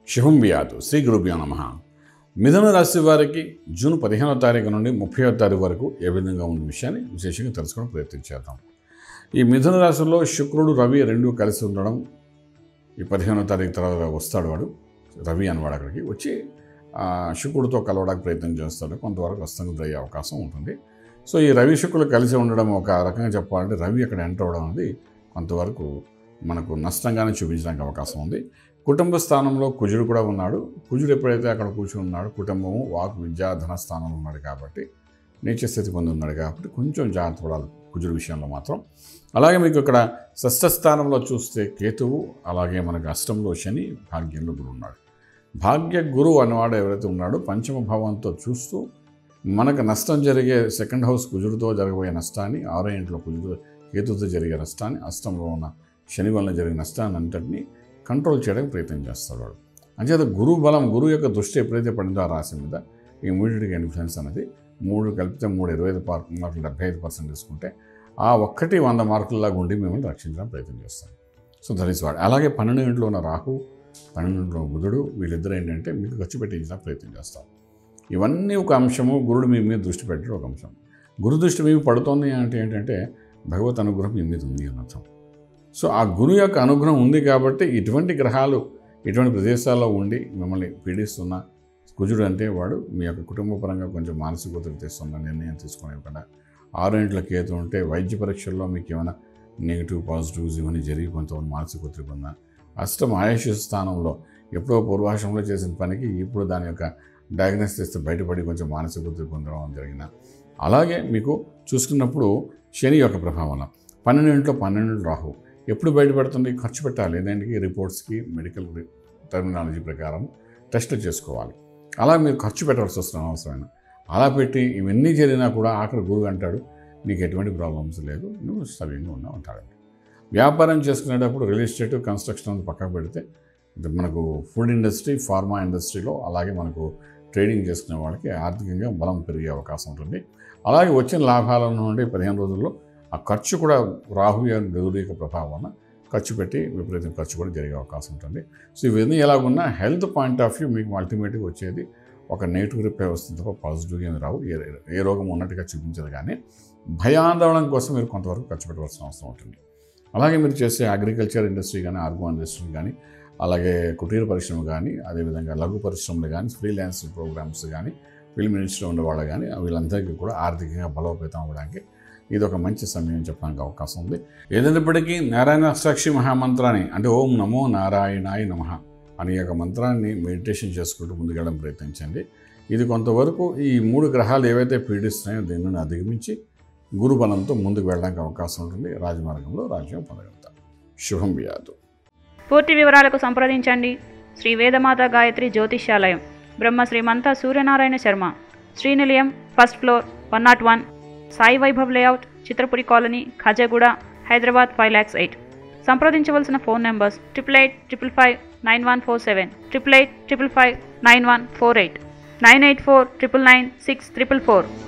శుభం వ్యాధు శ్రీ గురుభ్యో నమ మిథున రాశి వారికి జూన్ పదిహేనో తారీఖు నుండి ముప్పై తారీఖు వరకు ఏ విధంగా ఉన్న విషయాన్ని విశేషంగా తెలుసుకోవడం ప్రయత్నం చేద్దాం ఈ మిథున రాశిలో శుక్రుడు రవి రెండు కలిసి ఉండడం ఈ పదిహేనో తారీఖు తర్వాత వస్తాడు వాడు రవి అనవాడు అక్కడికి వచ్చి ఆ, శుక్రుడితో కలవడానికి ప్రయత్నం చేస్తాడు కొంతవరకు అస్తంగతి అయ్యే అవకాశం ఉంటుంది సో ఈ రవి శుక్రులు కలిసి ఉండడం ఒక రకంగా చెప్పాలంటే రవి అక్కడ ఎంటర్ అవడం అనేది కొంతవరకు మనకు నష్టంగానే చూపించడానికి అవకాశం ఉంది కుటుంబ స్థానంలో కుజుడు కూడా ఉన్నాడు కుజుడు ఎప్పుడైతే అక్కడ కూర్చుని ఉన్నాడు కుటుంబము వాక్ విద్యా ధన స్థానంలో ఉన్నాడు కాబట్టి నీచ స్థితి పొంది ఉన్నాడు కాబట్టి కొంచెం జాగ్రత్త పడాలి కుజుడు విషయంలో మాత్రం అలాగే మీకు ఇక్కడ షష్ఠ స్థానంలో చూస్తే కేతువు అలాగే మనకు అష్టంలో శని భాగ్యంలో గురువు ఉన్నాడు భాగ్య గురువు అనేవాడు ఎవరైతే ఉన్నాడో పంచమ భావంతో చూస్తూ మనకు నష్టం జరిగే సెకండ్ హౌస్ కుజుడితో జరగబోయే నష్టాన్ని ఆరో ఇంట్లో కుజుడు కేతుతో జరిగే నష్టాన్ని అష్టంలో ఉన్న శని వలన జరిగే నష్టాన్ని అంతటినీ కంట్రోల్ చేయడానికి ప్రయత్నం చేస్తాడు వాడు అంచేత గురువు బలం గురువు యొక్క దృష్టి ఎప్పుడైతే పడిందో ఆ రాశి మీద ఇమీడియట్గా ఇన్ఫ్లుయెన్స్ అనేది మూడు కలిపితే మూడు ఇరవై ఐదు పార్- మార్కులు డెబ్బై ఐదు పర్సెంట్ తీసుకుంటే ఆ ఒక్కటి వంద మార్కుల్లాగా ఉండి మిమ్మల్ని రక్షించడానికి ప్రయత్నం చేస్తాం సో దట్ ఈస్ వాడు అలాగే పన్నెండు ఇంట్లో ఉన్న రాహు పన్నెండు ఇంట్లో ఉన్న బుధుడు వీళ్ళిద్దరు ఏంటంటే మీకు ఖర్చు పెట్టించడానికి ప్రయత్నం చేస్తారు ఇవన్నీ ఒక అంశము గురుడు మీ మీద దృష్టి పెట్టడం ఒక అంశం గురు దృష్టి మీకు పడుతోంది అంటే ఏంటంటే భగవత్ అనుగ్రహం మీ మీద ఉంది అని అర్థం సో ఆ గురువు యొక్క అనుగ్రహం ఉంది కాబట్టి ఇటువంటి గ్రహాలు ఇటువంటి ప్రదేశాల్లో ఉండి మిమ్మల్ని పీడిస్తున్న కుజుడు అంటే వాడు మీ యొక్క కుటుంబ పరంగా కొంచెం మానసిక ఒత్తిడి తెస్తున్న నిర్ణయం తీసుకునేకుండా ఆరు ఇంట్ల కేతు ఉంటే వైద్య పరీక్షల్లో మీకు ఏమైనా నెగిటివ్ పాజిటివ్స్ ఇవన్నీ జరిగి కొంతమంది మానసిక ఒత్తిడి పొందిన అష్టం ఆయుష్ స్థానంలో ఎప్పుడో పూర్వాశ్రమంలో చేసిన పనికి ఇప్పుడు దాని యొక్క డయాగ్నోస్ చేస్తే బయటపడి కొంచెం మానసిక ఒత్తిడి పొందడం జరిగిన అలాగే మీకు చూసుకున్నప్పుడు శని యొక్క ప్రభావం పన్నెండింట్లో పన్నెండు రాహు ఎప్పుడు బయటపడుతుంది ఖర్చు పెట్టాలి దానికి రిపోర్ట్స్కి మెడికల్ టర్మినాలజీ ప్రకారం టెస్టులు చేసుకోవాలి అలా మీరు ఖర్చు పెట్టాల్సి వస్తుంది అవసరమైన అలా పెట్టి ఇవన్నీ జరిగినా కూడా ఆఖరి గురువు అంటాడు నీకు ఎటువంటి ప్రాబ్లమ్స్ లేదు నువ్వు సవ్యంగా ఉన్నావు అంటాడు వ్యాపారం చేసుకునేటప్పుడు రియల్ ఎస్టేట్ కన్స్ట్రక్షన్ అంతా పక్కకు పెడితే ఇది మనకు ఫుడ్ ఇండస్ట్రీ ఫార్మా ఇండస్ట్రీలో అలాగే మనకు ట్రేడింగ్ చేసుకునే వాళ్ళకి ఆర్థికంగా బలం పెరిగే అవకాశం ఉంటుంది అలాగే వచ్చిన లాభాల నుండి పదిహేను రోజుల్లో ఆ ఖర్చు కూడా రాహు గురు యొక్క ప్రభావం వలన ఖర్చు పెట్టి విపరీతం ఖర్చు కూడా జరిగే అవకాశం ఉంటుంది సో ఇవన్నీ ఎలాగున్నా హెల్త్ పాయింట్ ఆఫ్ వ్యూ మీకు అల్టిమేట్గా వచ్చేది ఒక నెగిటివ్ రిప్లై వస్తుంది తప్ప పాజిటివ్గా ఏమి రావు ఏ ఏ రోగం ఉన్నట్టుగా చూపించదు కానీ భయాందోళన కోసం మీరు కొంతవరకు ఖర్చు పెట్టవలసిన అవసరం ఉంటుంది అలాగే మీరు చేసే అగ్రికల్చర్ ఇండస్ట్రీ కానీ ఆర్గో ఇండస్ట్రీ కానీ అలాగే కుటీర పరిశ్రమ కానీ అదేవిధంగా లఘు పరిశ్రమలు కానీ ఫ్రీలాన్స్ ప్రోగ్రామ్స్ కానీ ఫిల్మ్ ఇండస్ట్రీలో ఉండేవాళ్ళు కానీ వీళ్ళందరికీ కూడా ఆర్థికంగా బలోపేతం అవ్వడానికి ఇది ఒక మంచి సమయం చెప్పడానికి అవకాశం ఉంది ఏదైనప్పటికీ నారాయణ సాక్షి మహామంత్రాన్ని అంటే ఓం నమో నారాయణాయ నమః అనే యొక్క మంత్రాన్ని మెడిటేషన్ చేసుకుంటూ ముందుకెళ్ళడం ప్రయత్నించండి ఇది కొంతవరకు ఈ మూడు గ్రహాలు ఏవైతే పీడిస్తున్నాయో దీనిని అధిగమించి గురు బలంతో ముందుకు వెళ్ళడానికి అవకాశం ఉంటుంది రాజమార్గంలో రాజ్యం పొందగలుగుతాం శుభం వ్యాధు పూర్తి వివరాలకు సంప్రదించండి Shri Vedamata Gayatri Jyothishyalayam Brahma Srimantha Suryanarayana Sharma Srinilayam first floor one not one Sai Vaibhav layout Chitrapuri colony Khajaguda Hyderabad five lakhs eight సంప్రదించవలసిన phone numbers triple eight triple five nine one four seven triple eight triple five nine one four eight nine eight four triple nine six triple four